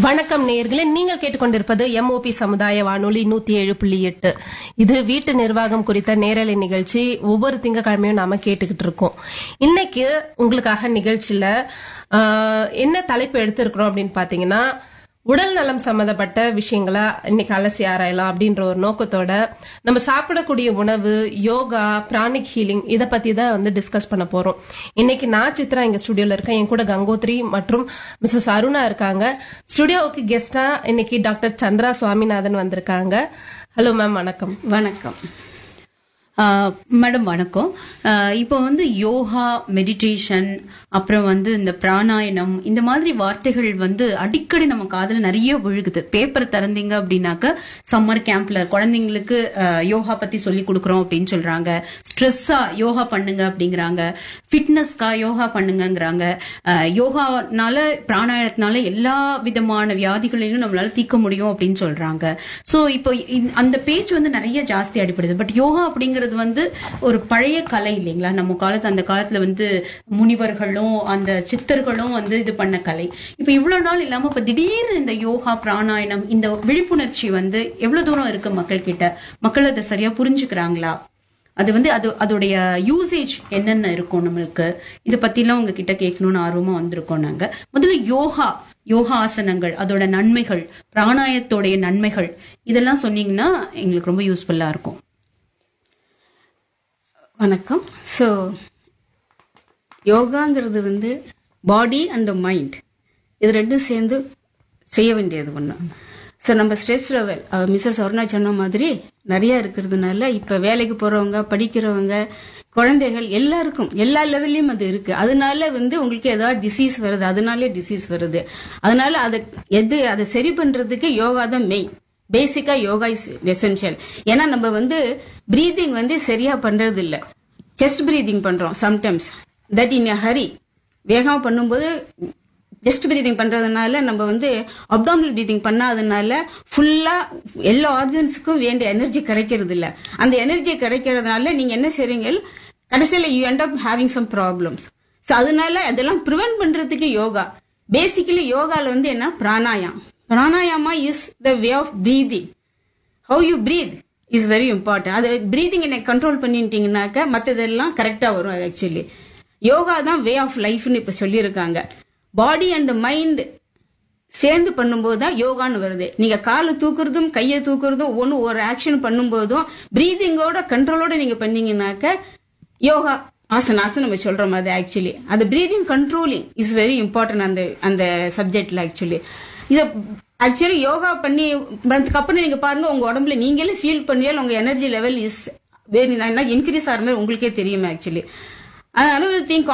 வணக்கம் நேயர்களே நீங்கள் கேட்டுக்கொண்டிருப்பது எம்ஓபி சமுதாய வானொலி நூத்தி ஏழு புள்ளி எட்டு இது வீட்டு நிர்வாகம் குறித்த நேரலை நிகழ்ச்சி ஒவ்வொரு திங்கக்கிழமையும் நாம கேட்டுக்கிட்டு இருக்கோம் இன்னைக்கு உங்களுக்காக நிகழ்ச்சியில ஆஹ், என்ன தலைப்பு எடுத்திருக்கிறோம் அப்படின்னு பாத்தீங்கன்னா உடல் நலம் சம்பந்தப்பட்ட விஷயங்களை இன்னைக்கு அலசி ஆராயலாம் அப்படின்ற ஒரு நோக்கத்தோட நம்ம சாப்பிடக்கூடிய உணவு யோகா பிராணிக் ஹீலிங் இத பத்தி தான் வந்து டிஸ்கஸ் பண்ண போறோம் இன்னைக்கு நான் சித்ரா இங்க ஸ்டுடியோல இருக்கேன் என் கூட கங்கோத்ரி மற்றும் மிஸ்ஸஸ் அருணா இருக்காங்க ஸ்டுடியோவுக்கு கெஸ்டா இன்னைக்கு டாக்டர் சந்திரா சுவாமிநாதன் வந்திருக்காங்க ஹலோ மேம் வணக்கம் வணக்கம் மேடம் வணக்கம் ஆஹ் இப்போ வந்து யோகா மெடிடேஷன் அப்புறம் வந்து இந்த பிராணாயணம் இந்த மாதிரி வார்த்தைகள் வந்து அடிக்கடி நம்ம காதுல நிறைய விழுகுது பேப்பர் திறந்தீங்க அப்படின்னாக்க சம்மர் கேம்ப்ல குழந்தைங்களுக்கு ஆஹ், யோகா பத்தி சொல்லி கொடுக்குறோம் அப்படின்னு சொல்றாங்க ஸ்ட்ரெஸ்ஸா யோகா பண்ணுங்க அப்படிங்கிறாங்க ஃபிட்னஸ்க்கா யோகா பண்ணுங்கங்கிறாங்க ஆஹ், யோகானால பிராணாயணத்தினால எல்லா விதமான வியாதிகளையும் நம்மளால தீர்க்க முடியும் அப்படின்னு சொல்றாங்க சோ இப்போ இந்த- அந்த பேச்சு வந்து நிறைய ஜாஸ்தி அடிப்படுது பட் யோகா அப்படிங்கிறது வந்து ஒரு பழைய கலை இல்லைங்களா நம்ம காலத்து அந்த காலத்துல வந்து முனிவர்களும் அந்த சித்தர்களும் வந்து இது பண்ண கலை இப்போ இவ்வளவு நாள் இல்லாம இப்ப திடீர்னு இந்த யோகா பிராணாயணம் இந்த விழிப்புணர்ச்சி வந்து எவ்வளவு தூரம் இருக்கு மக்கள் கிட்ட மக்கள் அதை சரியா புரிஞ்சுக்கிறாங்களா அது வந்து அது அதோடைய யூசேஜ் என்னென்ன இருக்கும் நம்மளுக்கு இதை பத்திலாம் உங்ககிட்ட கேட்கணும்னு ஆர்வமா வந்திருக்கோம் நாங்க முதல்ல யோகா யோகா ஆசனங்கள் அதோட நன்மைகள் பிராணாயத்தோடைய நன்மைகள் இதெல்லாம் சொன்னீங்கன்னா எங்களுக்கு ரொம்ப யூஸ்ஃபுல்லா இருக்கும் வணக்கம் ஸோ யோகாங்கிறது வந்து பாடி அண்ட் மைண்ட் இது ரெண்டும் சேர்ந்து செய்ய வேண்டியது ஒன்று ஸோ நம்ம ஸ்ட்ரெஸ் லெவல் மிஸ்ஸஸ் அருணா சொன்ன மாதிரி நிறைய இருக்கிறதுனால இப்போ வேலைக்கு போகிறவங்க படிக்கிறவங்க குழந்தைகள் எல்லாருக்கும் எல்லா லெவல்லையும் அது இருக்கு அதனால வந்து உங்களுக்கு ஏதாவது டிசீஸ் வருது அதனாலே டிசீஸ் வருது அதனால அதை எது அதை சரி பண்றதுக்கு யோகா தான் மெயின் பேசிக்கா யோகா இஸ் எசென்ஷியல் ஏன்னா நம்ம வந்து பிரீதிங் வந்து சரியா பண்றது இல்ல செஸ்ட் பிரீதிங் பண்றோம் சம்டைம்ஸ் தட் இன் ஹரி வேகமா பண்ணும்போது ஜஸ்ட் பிரீதிங் பண்றதுனால நம்ம வந்து அப்டாமினல் பிரீதிங் பண்ணாதனால ஃபுல்லா எல்லா ஆர்கன்ஸுக்கும் வேண்டிய எனர்ஜி கிடைக்கிறது இல்ல அந்த எனர்ஜி கிடைக்கிறதுனால நீங்க என்ன செய்றீங்க கடைசியில you end up having some problems so அதனால அதெல்லாம் ப்ரிவென்ட் பண்றதுக்கு யோகா பேசிக்கலி யோகால வந்து என்ன pranayam pranayama is the way of breathing how you breathe is very important அது பிரீதிங் என்ன கண்ட்ரோல் பண்ணிட்டீங்கன்னாக்க மற்றதெல்லாம் கரெக்டாக வரும் ஆக்சுவலி யோகா தான் வே ஆஃப் லைஃப்னு இப்போ சொல்லியிருக்காங்க பாடி அண்ட் மைண்ட் சேர்ந்து பண்ணும்போது தான் யோகான்னு வருது நீங்க காலை தூக்குறதும் கையை தூக்குறதும் ஒன்று ஒரு ஆக்ஷன் பண்ணும்போதும் பிரீதிங்கோட கண்ட்ரோலோட நீங்க பண்ணீங்கன்னாக்க யோகா ஆசனாசன் நம்ம சொல்ற மாதிரி ஆக்சுவலி அந்த breathing controlling is very important அந்த அந்த சப்ஜெக்ட்ல ஆக்சுவலி இத ஆக்சுவலி யோகா பண்ணி அதுக்கப்புறம் நீங்க பாருங்க உங்க உடம்புல நீங்களே ஃபீல் பண்ணியால் உங்க energy level is very increase ஆகிற மாதிரி உங்களுக்கே தெரியும் ஆக்சுவலி another thing